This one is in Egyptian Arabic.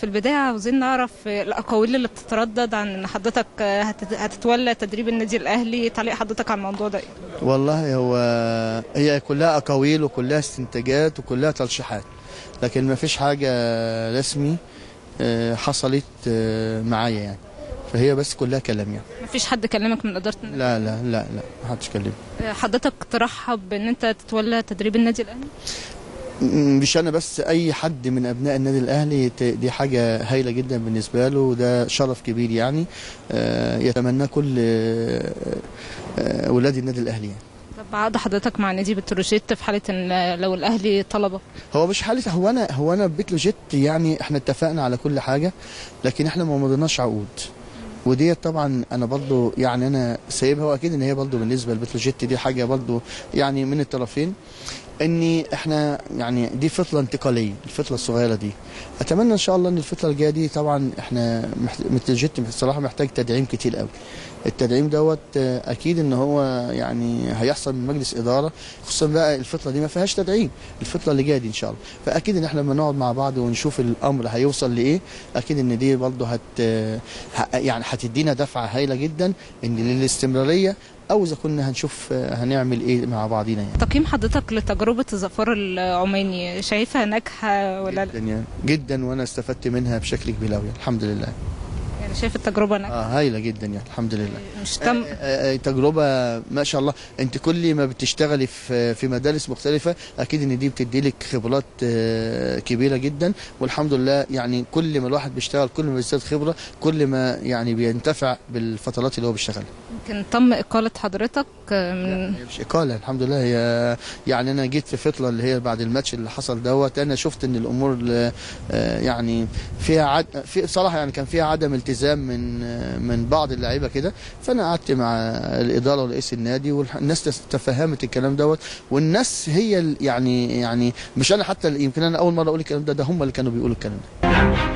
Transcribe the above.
في البدايه عاوزين نعرف الاقاويل اللي بتتردد عن ان حضرتك هتت- هتتولى تدريب النادي الاهلي تعليق حضرتك على الموضوع ده إيه؟ والله هو هي كلها اقاويل وكلها استنتاجات وكلها ترشيحات لكن ما فيش حاجه رسمي آه، حصلت آه، معايا يعني فهي بس كلها كلام يعني مفيش حد كلمك من اداره النادي لا لا لا لا ما حدش كلمني حضرتك ترحب بان انت تتولى تدريب النادي الاهلي م- مش انا بس اي حد من ابناء النادي الاهلي ت- دي حاجه هايله جدا بالنسبه له وده شرف كبير يعني آه، يتمناه كل آه، آه، ولاد النادي الاهلي يعني. طب عقد حضرتك مع نادي بتروجيت في حاله ان لو الاهلي طلبك هو مش حالة هو انا هو انا بتروجيت يعني احنا اتفقنا على كل حاجه لكن احنا ما مضيناش عقود وديت طبعا انا برضو يعني انا سايبها واكيد ان هي برضو بالنسبه لبتروجيت دي حاجه برضو يعني من الطرفين اني احنا يعني دي فتره انتقاليه الفتره الصغيره دي اتمنى ان شاء الله ان الفتره الجايه دي طبعا احنا محت- بتروجيت بصراحه محتاج تدعيم كتير قوي التدعيم دوت آه، اكيد ان هو يعني هيحصل من مجلس اداره خصوصا بقى الفتره دي ما فيهاش تدعيم الفتره اللي جايه دي ان شاء الله فاكيد ان احنا لما نقعد مع بعض ونشوف الامر هيوصل لايه اكيد ان دي برضه هت ه- يعني هتدينا دفعه هايله جدا ان للاستمراريه او اذا كنا هنشوف آه، هنعمل ايه مع بعضينا يعني تقييم حضرتك لتجربه الظفار العماني شايفها ناجحه ولا لا جدا يعني جدا وانا استفدت منها بشكل كبير قوي الحمد لله يعني شايف التجربه ناجحه اه هايله جدا يعني الحمد لله مش تم آه، آه، تجربة ما شاء الله انت كل ما بتشتغلي في في مدارس مختلفة اكيد ان دي بتدي لك خبرات آه، كبيرة جدا والحمد لله يعني كل ما الواحد بيشتغل كل ما بيزداد خبرة كل ما يعني بينتفع بالفترات اللي هو بيشتغلها يمكن تم اقاله حضرتك من هي مش إقالة الحمد لله هي يعني أنا جيت في فترة اللي هي بعد الماتش اللي حصل دوت أنا شفت إن الأمور آه، يعني فيها عد... في صراحة يعني كان فيها عدم التزام من آه، من بعض اللعيبة كده فأنا قعدت مع الإدارة ورئيس النادي والناس تس- تفهمت الكلام دوت والناس هي ال- يعني يعني مش أنا حتى يمكن أنا أول مرة أقول الكلام ده ده هم اللي كانوا بيقولوا الكلام ده